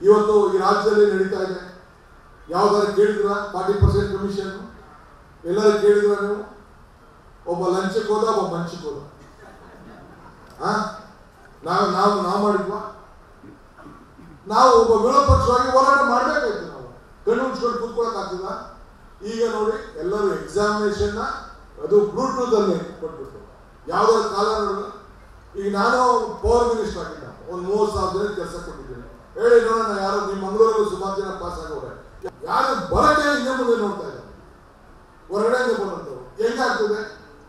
ಇವತ್ತು ಈ ರಾಜ್ಯದಲ್ಲಿ ನಡೀತಾ ಇದೆ ಯಾವ್ದಾದ್ರು ಕೇಳಿದ್ರ ಫಾರ್ಟಿ ಪರ್ಸೆಂಟ್ ಕಮಿಷನ್ ಎಲ್ಲರೂ ಕೇಳಿದ್ರ ನೀವು ಒಬ್ಬ ಲಂಚಕ್ಕೆ ಹೋದ ಒಬ್ಬ ಮಂಚಕ್ಕೆ ಹೋದ ಆ ನಾವು ನಾವು ನಾವು ಮಾಡಿದ್ವಾ ನಾವು ಒಬ್ಬ ವಿರೋಧ ಪಕ್ಷವಾಗಿ ಹೋರಾಟ ಮಾಡ್ಬೇಕಾಯ್ತು ನಾವು ಕಣ್ಣು ಮುಚ್ಕೊಂಡು ಕೂತ್ಕೊಳಕ್ ಆಗ್ತದ ಈಗ ನೋಡಿ ಎಲ್ಲರೂ ಎಕ್ಸಾಮಿನೇಷನ್ ಅದು ಬ್ಲೂಟೂತ್ ಅಲ್ಲಿ ಕೊಟ್ಬಿಟ್ಟು ಯಾವ್ದಾದ್ರು ಕಾಲ ನೋಡಿದ್ರೆ ಈಗ ನಾನು ಪವರ್ ಮಿನಿಸ್ಟರ್ ಆಗಿದ್ದ ಒಂದು ಮೂವತ್ತು ಸಾವಿರ ಜನ ಕೆಲಸ ಕೊಟ್ಟಿದ್ದೀನಿ ಹೇಳಿ ನೋಡೋಣ ಯಾರು ನಿಮ್ಮ ಮಂಗಳೂರಲ್ಲಿ ಸುಮಾರು ಜನ ಪಾಸ್ ಆಗೋರೆ ಯಾರು ಬರದೇ ಹಿಂದೆ ಮುಂದೆ ನೋಡ್ತಾ ಇದ್ದಾರೆ ಹೊರಗಡೆ ಬರುವಂಥವ್ರು ಹೆಂಗಾಗ್ತದೆ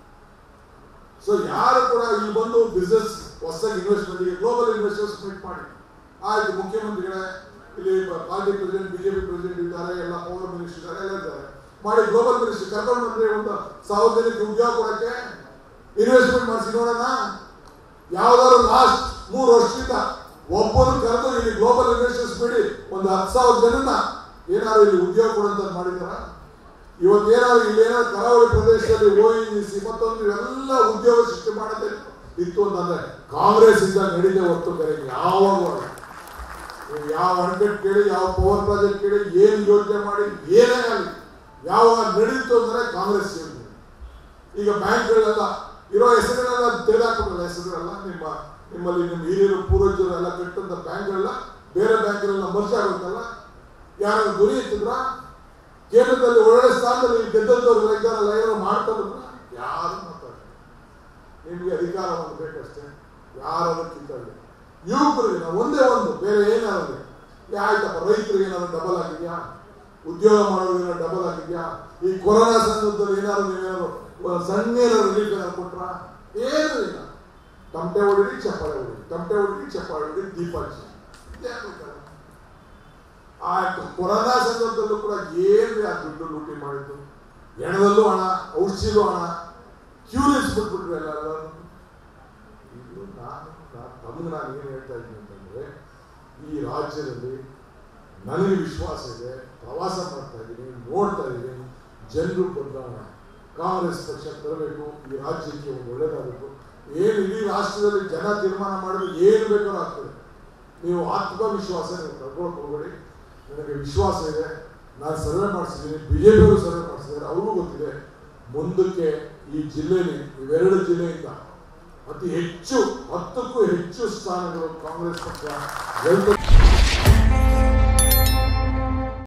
ಸೊ ಯಾರು ಕೂಡ ಇಲ್ಲಿ ಬಂದು ಬಿಸ್ನೆಸ್ ಹೊಸದಾಗಿ ಇನ್ವೆಸ್ಟ್ಮೆಂಟ್ ಈಗ ಗ್ಲೋಬಲ್ ಇನ್ವೆಸ್ಟರ್ಸ್ ಮೀಟ್ ಮಾಡಿ ಆಯ್ತು ಮುಖ್ಯಮಂತ್ರಿಗಳೇ ಇಲ್ಲಿ ಪಾರ್ಟಿ ಪ್ರೆಸಿಡೆಂಟ್ ಬಿಜೆಪಿ ಪ್ರೆಸಿಡೆಂಟ್ ಇದ್ದಾರೆ ಎಲ್ಲ ಪವರ್ ಮಿನಿಸ್ಟರ್ ಇದ್ದಾರೆ ಎಲ್ಲ ಇದ್ದಾರೆ ಮಾಡಿ ಗ್ಲೋಬಲ್ ಮಿನಿಸ್ಟರ್ ಕರ್ಕೊಂಡು ಬಂದ್ರೆ ಒಂದು ಸಾವಿರ ಜನಕ್ಕೆ ಉದ್ಯೋಗ ಕೊಡಕ್ಕೆ ಇನ್ವೆಸ್ಟ್ಮೆಂಟ್ ಮಾಡಿಸಿ ನೋಡೋಣ ಯಾವ್ದಾದ್ರು ಲಾಸ್ಟ್ ಮೂರು ವರ್ಷದಿಂದ ಒಬ್ಬರು ಕರೆದು ಇಲ್ಲಿ ಗ್ಲೋಬಲ್ ಇನ್ವೆಸ್ಟರ್ಸ್ ಬಿಡಿ ಒಂದು ಹತ್ತು ಸಾವಿರ ಜನನ ಏನಾದ್ರು ಇಲ್ಲಿ ಉದ್ಯೋಗ ಕೊಡಂತ ಮಾಡಿದಾರ ಇವತ್ತು ಏನಾದ್ರು ಇಲ್ಲಿ ಏನಾದ್ರು ಕರಾವಳಿ ಪ್ರದೇಶದಲ್ಲಿ ಓಇಸಿ ಮತ್ತೊಂದು ಎಲ್ಲ ಉದ್ಯೋಗ ಸೃಷ್ಟಿ ಮಾಡೋದೇ ಇತ್ತು ಅಂತಂದ್ರೆ ಕಾಂಗ್ರೆಸ್ ಇಂದ ನಡೀದೆ ಹೊತ್ತು ಕರೆ ಯಾವಾಗ ನೀವು ಯಾವ ಅಣೆಕಟ್ಟು ಕೇಳಿ ಯಾವ ಪವರ್ ಪ್ರಾಜೆಕ್ಟ್ ಕೇಳಿ ಏನ್ ಯೋಚನೆ ಮಾಡಿ ಏನೇ ಆಗಲಿ ಯಾವಾಗ ನಡೀತು ಅಂದ್ರೆ ಕಾಂಗ್ರೆಸ್ ಸೇರಿದೆ ಈಗ ಬ್ಯಾಂಕ್ಗಳೆಲ್ಲ ಇರೋ ಹೆಸರುಗಳೆಲ್ಲ ತೆಗೆದಾಕ್ಬಿಟ್ರಲ್ಲ ಹೆಸರುಗಳೆಲ್ಲ ನಿಮ್ಮ ನಿಮ್ಮಲ್ಲಿ ನಿಮ್ಮ ಹಿರಿಯರು ಪೂರ್ವಜರು ಎಲ್ಲ ಕಟ್ಟಂತ ಬ್ಯಾಂಕ್ಗಳೆಲ್ಲ ಬೇರೆ ಬ್ಯಾಂಕ್ಗಳೆಲ್ಲ ಮರ್ಜ್ ಆಗುತ್ತಲ್ಲ ಯಾರು ಗುರಿ ಇತ್ತಿದ್ರ ಕೇಂದ್ರದಲ್ಲಿ ಒಳ್ಳೆ ಸ್ಥಾನದಲ್ಲಿ ಗೆದ್ದಂತವ್ರು ಇದ್ದಾರಲ್ಲ ಏನೋ ಮಾಡ್ತಾರಲ್ಲ ಯಾರು ಮಾತಾಡ ನಿಮಗೆ ಅಧಿಕಾರ ಒಂದು ಬೇಕಷ್ಟೇ ಯಾರು ಕಿತ್ತಲ್ಲಿ ಯುವಕರಿಗೆ ನಾವು ಒಂದೇ ಒಂದು ಬೇರೆ ಏನಾದ್ರು ಆಯ್ತಪ್ಪ ರೈತರಿಗೆ ಏನಾದ್ರು ಡಬಲ್ ಆಗಿದ್ಯಾ ಉದ್ಯೋಗ ಮಾಡೋರಿಗೆ ಡಬಲ್ ಆಗಿದ್ಯಾ ಈ ಕೊರೋನಾ ಸಂದರ್ಭದಲ್ಲಿ ಏನಾದ್ರು ನೀವೇನಾದ್ರು ಒಂದು ಸಣ್ಣ ಏನಾದ್ರು ರಿಲೀಫ್ ಏನಾದ್ರು ಕೊಟ್ರ ಏನೂ ಇಲ್ಲ ತಮಟೆ ಹೊಡಿರಿ ಚಪ್ಪಾಳೆ ಹೊಡಿರಿ ತಮಟೆ ಹೊಡಿರಿ ಚಪ್ಪಾಳೆ ಹೊಡಿರಿ ದೀಪ ಹಚ್ಚಿ ಇದೇ ಬೇಕಲ್ಲ. ಆ ಕೊರೋನಾ ಸಂದರ್ಭದಲ್ಲೂ ಕೂಡ ಏನು ಆ ದುಡ್ಡು ಲೂಟಿ ಮಾಡಿದ್ದು ಹೆಣದಲ್ಲೂ ಹಣ ಔಷಧಿಲೂ ಹಣ ಕ್ಯೂ ನಿಲ್ಸ್ಬಿಟ್ಬಿಟ್ರು ಎಲ್ಲರೂ ಇದು ನಾನು ನಾನು- ತಮಗೆ ನಾನು ಏನು ಹೇಳ್ತಾ ಇದ್ದೀನಿ ಅಂತಂದ್ರೆ ಈ ರಾಜ್ಯದಲ್ಲಿ ನನಗೆ ವಿಶ್ವಾಸ ಇದೆ ಪ್ರವಾಸ ಮಾಡ್ತಾ ಇದ್ದೀನಿ ನೋಡ್ತಾ ಇದ್ದೀನಿ ಜನರು ಬದಲಾವಣೆ ಕಾಂಗ್ರೆಸ್ ಪಕ್ಷ ತರಬೇಕು ಈ ರಾಜ್ಯಕ್ಕೆ ಒಂದು ಒಳ್ಳೇದಾಗಬೇಕು ಏನು ಇಡೀ ರಾಷ್ಟ್ರದಲ್ಲಿ ಜನ ತೀರ್ಮಾನ ಮಾಡಿದ್ರೆ ಏನು ಬೇಕಾದ್ರೂ ಆಗ್ತದೆ ನೀವು ಆತ್ಮವಿಶ್ವಾಸ ನೀವು ಕಳ್ಕೊಳಕ್ ಹೋಗಬೇಡಿ ನನಗೆ ವಿಶ್ವಾಸ ಇದೆ ನಾನು ಸರ್ವೆ ಮಾಡಿಸಿದ್ದೀನಿ ಬಿಜೆಪಿಯವರು ಸರ್ವೆ ಮಾಡಿಸಿದ್ದಾರೆ ಅವ್ರಿಗೂ ಗೊತ್ತಿದೆ ಮುಂದಕ್ಕೆ ಈ ಜಿಲ್ಲೆಯಲ್ಲಿ ಇವೆರಡು ಜಿಲ್ಲೆಯಿಂದ ಅತಿ ಹೆಚ್ಚು ಹತ್ತಕ್ಕೂ ಹೆಚ್ಚು ಸ್ಥಾನಗಳು ಕಾಂಗ್ರೆಸ್ ಪಕ್ಷ ಗೆಲ್ತದೆ